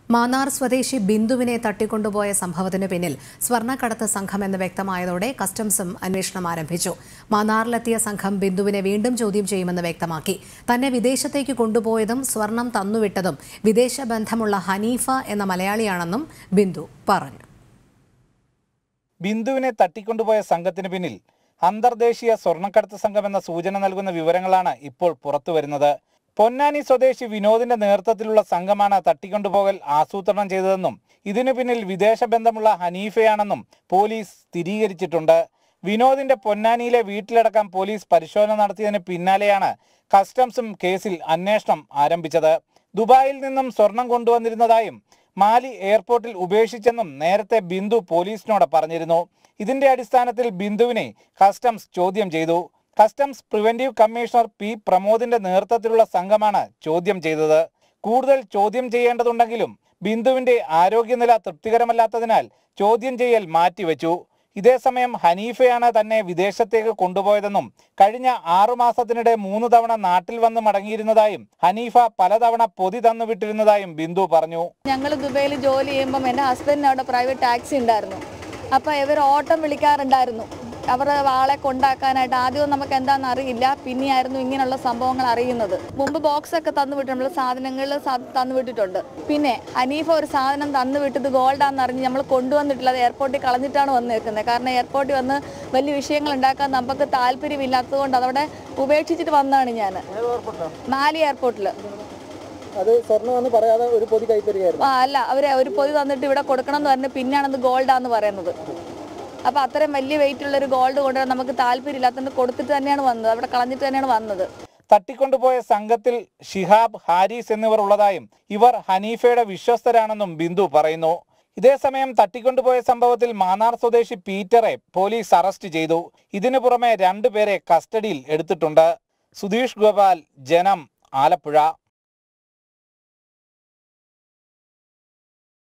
മാന്നാർ സ്വദേശി ബിന്ദുവിനെ തട്ടിക്കൊണ്ടുപോയ സംഭവത്തിന് പിന്നിൽ സ്വർണ്ണക്കടത്ത് സംഘമെന്ന് വ്യക്തമായതോടെ കസ്റ്റംസും അന്വേഷണം ആരംഭിച്ചു മാന്നാറിലെത്തിയ സംഘം ബിന്ദുവിനെ വീണ്ടും ചോദ്യം ചെയ്യുമെന്ന് വ്യക്തമാക്കി തന്നെ വിദേശത്തേക്ക് കൊണ്ടുപോയതും സ്വർണം തന്നുവിട്ടതും വിദേശ ബന്ധമുള്ള ഹനീഫ എന്ന മലയാളിയാണെന്നും ബിന്ദു പറഞ്ഞു ബിന്ദുവിനെ തട്ടിക്കൊണ്ടുപോയ സംഘത്തിന് പിന്നിൽ അന്തർദേശീയ സ്വർണ്ണക്കടത്ത് സംഘം എന്ന സൂചന നൽകുന്ന വിവരങ്ങളാണ് ഇപ്പോൾ പുറത്തുവരുന്നത് പൊന്നാനി സ്വദേശി വിനോദിന്റെ നേതൃത്വത്തിലുള്ള സംഘമാണ് തട്ടിക്കൊണ്ടുപോകൽ ആസൂത്രണം ചെയ്തതെന്നും ഇതിനു പിന്നിൽ വിദേശ ബന്ധമുള്ള ഹനീഫയാണെന്നും പോലീസ് സ്ഥിരീകരിച്ചിട്ടുണ്ട് വിനോദിന്റെ പൊന്നാനിയിലെ വീട്ടിലടക്കം പോലീസ് പരിശോധന നടത്തിയതിന് പിന്നാലെയാണ് കസ്റ്റംസും കേസിൽ അന്വേഷണം ആരംഭിച്ചത് ദുബായിൽ നിന്നും സ്വർണം കൊണ്ടുവന്നിരുന്നതായും മാലി എയർപോർട്ടിൽ ഉപേക്ഷിച്ചെന്നും നേരത്തെ ബിന്ദു പോലീസിനോട് പറഞ്ഞിരുന്നു ഇതിന്റെ അടിസ്ഥാനത്തിൽ ബിന്ദുവിനെ കസ്റ്റംസ് ചോദ്യം ചെയ്തു കസ്റ്റംസ് പ്രിവന്റീവ് കമ്മീഷണർ പി പ്രമോദിന്റെ നേതൃത്വത്തിലുള്ള സംഘമാണ് ചോദ്യം ചെയ്തത് കൂടുതൽ ചോദ്യം ചെയ്യേണ്ടതുണ്ടെങ്കിലും ബിന്ദുവിന്റെ ആരോഗ്യനില തൃപ്തികരമല്ലാത്തതിനാൽ ചോദ്യം ചെയ്യൽ മാറ്റിവെച്ചു ഇതേസമയം ഹനീഫയാണ് തന്നെ വിദേശത്തേക്ക് കൊണ്ടുപോയതെന്നും കഴിഞ്ഞ ആറുമാസത്തിനിടെ മൂന്ന് തവണ നാട്ടിൽ വന്ന് മടങ്ങിയിരുന്നതായും ഹനീഫ പലതവണ പൊതി തന്നുവിട്ടിരുന്നതായും ബിന്ദു പറഞ്ഞു ഞങ്ങൾ ദുബൈയിൽ ജോലി ചെയ്യുമ്പം എൻ്റെ ഹസ്ബൻഡിന് അവിടെ പ്രൈവറ്റ് ടാക്സി ഉണ്ടായിരുന്നു അപ്പോൾ ഇവർ ഓട്ടം വിളിക്കാറുണ്ടായിരുന്നു അവരുടെ ആളെ കൊണ്ടാക്കാനായിട്ട് ആദ്യം നമുക്ക് എന്താണെന്ന് അറിയില്ല പിന്നെയായിരുന്നു ഇങ്ങനെയുള്ള സംഭവങ്ങൾ അറിയുന്നത് മുമ്പ് ബോക്സ് ഒക്കെ തന്നു വിട്ടു നമ്മൾ സാധനങ്ങൾ തന്നു വിട്ടിട്ടുണ്ട് പിന്നെ ഹനീഫ ഒരു സാധനം തന്നു വിട്ടത് ഗോൾഡാന്ന് അറിഞ്ഞ് നമ്മൾ കൊണ്ടുവന്നിട്ടില്ല അത് എയർപോർട്ടിൽ കളഞ്ഞിട്ടാണ് വന്നേക്കുന്നത് കാരണം എയർപോർട്ടിൽ വന്ന് വലിയ വിഷയങ്ങൾ ഉണ്ടാക്കാൻ നമുക്ക് താല്പര്യമില്ലാത്തതുകൊണ്ട് അതവിടെ ഉപേക്ഷിച്ചിട്ട് വന്നതാണ് ഞാൻ മാലി എയർപോർട്ടിൽ അത് സ്വർണ്ണമെന്ന് പറയാതെ ഒരു പൊതി കൈത്തരികയായിരുന്നു ആ അല്ല അവര് ഒരു പൊതി തന്നിട്ട് ഇവിടെ കൊടുക്കണം എന്ന് പറഞ്ഞ് പിന്നാണത് ഗോൾഡാന്ന് പറയുന്നത് അപ്പൊ അത്രയും വലിയ വെയിറ്റ് ഉള്ള ഒരു ഗോൾഡ് കൊണ്ടുവരാൻ നമുക്ക് താല്പര്യമില്ലാത്തതുകൊണ്ട് കൊടുത്തിട്ട് തന്നെയാണ് വന്നത് അവിടെ കളഞ്ഞിട്ട് തന്നെയാണ് വന്നത് തട്ടിക്കൊണ്ടുപോയ സംഘത്തിൽ ഷിഹാബ് ഹാരിസ് എന്നിവർ ഉള്ളതായും ഇവർ ഹനീഫയുടെ വിശ്വസ്തരാണെന്നും ബിന്ദു പറയുന്നു ഇതേസമയം തട്ടിക്കൊണ്ടുപോയ സംഭവത്തിൽ മാന്നാർ സ്വദേശി പീറ്ററെ പോലീസ് അറസ്റ്റ് ചെയ്തു ഇതിനു പുറമെ രണ്ടുപേരെ കസ്റ്റഡിയിൽ എടുത്തിട്ടുണ്ട് സുധീഷ് ഗോപാൽ ജനം ആലപ്പുഴ